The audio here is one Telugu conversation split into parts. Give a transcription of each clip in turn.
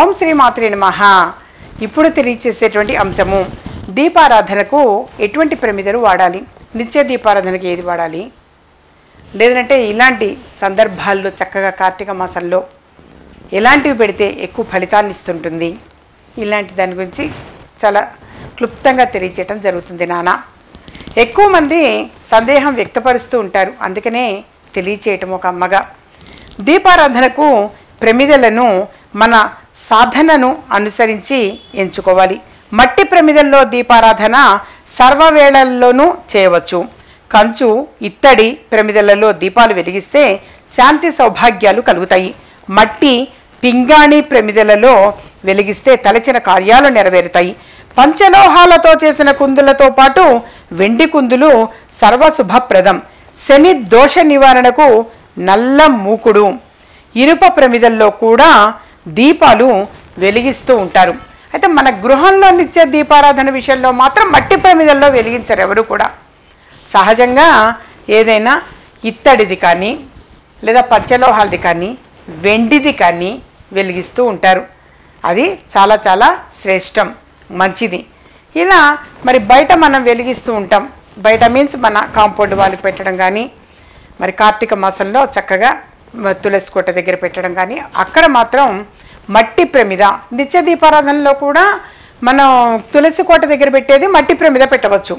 ఓం శ్రీ మాత్రే నమః ఇప్పుడు తెలియచేసేటువంటి అంశము దీపారాధనకు ఎటువంటి ప్రమిదలు వాడాలి నిత్య దీపారాధనకి ఏది వాడాలి లేదంటే ఇలాంటి సందర్భాల్లో చక్కగా కార్తీక మాసంలో ఎలాంటివి పెడితే ఎక్కువ ఫలితాన్ని ఇస్తుంటుంది ఇలాంటి దాని గురించి చాలా క్లుప్తంగా తెలియచేయటం జరుగుతుంది నాన్న ఎక్కువ మంది సందేహం వ్యక్తపరుస్తూ ఉంటారు అందుకనే తెలియచేయటం ఒక అమ్మగా దీపారాధనకు ప్రమిదలను మన సాధనను అనుసరించి ఎంచుకోవాలి మట్టి ప్రమిదల్లో దీపారాధన సర్వవేళల్లోనూ చేయవచ్చు కంచు ఇత్తడి ప్రమిదలలో దీపాలు వెలిగిస్తే శాంతి సౌభాగ్యాలు కలుగుతాయి మట్టి పింగాణి ప్రమిదలలో వెలిగిస్తే తలచిన కార్యాలు నెరవేరుతాయి పంచలోహాలతో చేసిన కుందులతో పాటు వెండి కుందులు సర్వశుభప్రదం శని దోష నివారణకు నల్ల మూకుడు ఇనుప ప్రమిదల్లో కూడా దీపాలు వెలిగిస్తూ ఉంటారు అయితే మన గృహంలో నిత్య దీపారాధన విషయంలో మాత్రం మట్టి ప్రమిదల్లో వెలిగించరు ఎవరు కూడా సహజంగా ఏదైనా ఇత్తడిది కానీ లేదా పంచలోహాలది కానీ వెండిది కానీ వెలిగిస్తూ ఉంటారు అది చాలా చాలా శ్రేష్టం మంచిది ఇలా మరి బయట మనం వెలిగిస్తూ ఉంటాం బయట మీన్స్ మన కాంపౌండ్ వాళ్ళకి పెట్టడం కానీ మరి కార్తీక మాసంలో చక్కగా మ- తులసి కోట దగ్గర పెట్టడం కానీ అక్కడ మాత్రం మట్టి ప్రమిద నిత్య దీపారాధనలో కూడా మనం తులసి కోట దగ్గర పెట్టేది మట్టి ప్రమిద పెట్టవచ్చు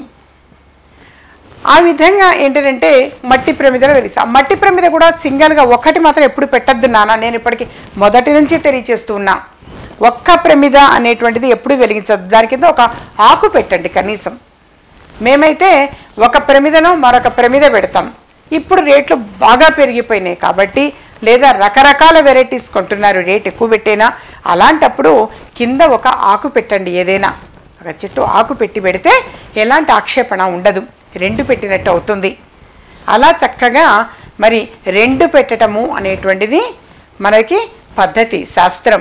ఆ విధంగా ఏంటంటే మట్టి ప్రమిదలో వెలిగిస్తాం మట్టి ప్రమిద కూడా సింగిల్గా ఒక్కటి మాత్రం ఎప్పుడు పెట్టద్దు నాన్న నేను ఇప్పటికి మొదటి నుంచి తెలియచేస్తూ ఉన్నా ఒక్క ప్రమిద అనేటువంటిది ఎప్పుడు వెలిగించద్దు దాని కింద ఒక ఆకు పెట్టండి కనీసం మేమైతే ఒక ప్రమిదను మరొక ప్రమిద పెడతాం ఇప్పుడు రేట్లు బాగా పెరిగిపోయినాయి కాబట్టి లేదా రకరకాల వెరైటీస్ కొంటున్నారు రేట్ ఎక్కువ పెట్టేనా అలాంటప్పుడు కింద ఒక ఆకు పెట్టండి ఏదైనా ఒక చెట్టు ఆకు పెట్టి పెడితే ఎలాంటి ఆక్షేపణ ఉండదు రెండు పెట్టినట్టు అవుతుంది అలా చక్కగా మరి రెండు పెట్టటము అనేటువంటిది మనకి పద్ధతి శాస్త్రం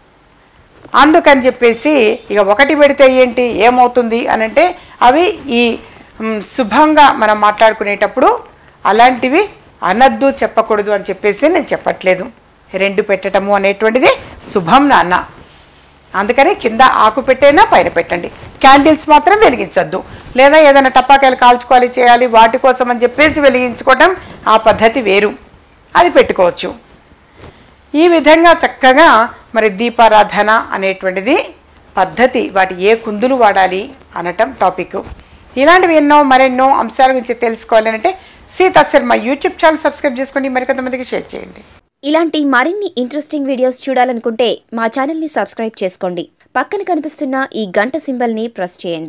అందుకని చెప్పేసి ఇక ఒకటి పెడితే ఏంటి ఏమవుతుంది అని అంటే అవి ఈ మ్, శుభంగా మనం మాట్లాడుకునేటప్పుడు అలాంటివి అనద్దు చెప్పకూడదు అని చెప్పేసి నేను చెప్పట్లేదు రెండు పెట్టటము అనేటువంటిది శుభం నాన్న అందుకని కింద ఆకు పెట్టైనా పైన పెట్టండి క్యాండిల్స్ మాత్రం వెలిగించొద్దు లేదా ఏదైనా టపాకాయలు కాల్చుకోవాలి చేయాలి వాటి కోసం అని చెప్పేసి వెలిగించుకోవటం ఆ పద్ధతి వేరు అది పెట్టుకోవచ్చు ఈ విధంగా చక్కగా మరి దీపారాధన అనేటువంటిది పద్ధతి వాటి ఏ కుందులు వాడాలి అనటం టాపిక్ ఇలాంటివి ఎన్నో మరెన్నో అంశాల గురించి తెలుసుకోవాలి అంటే Sita Sharma YouTube channel subscribe చేసుకోండి మరికొంతమందికి షేర్ చేయండి ఇలాంటి మరిన్ని ఇంట్రెస్టింగ్ వీడియోస్ చూడాలనుకుంటే మా ఛానల్ని సబ్స్క్రైబ్ చేసుకోండి పక్కన కనిపిస్తున్న ఈ గంట సింబల్ని ప్రెస్ చేయండి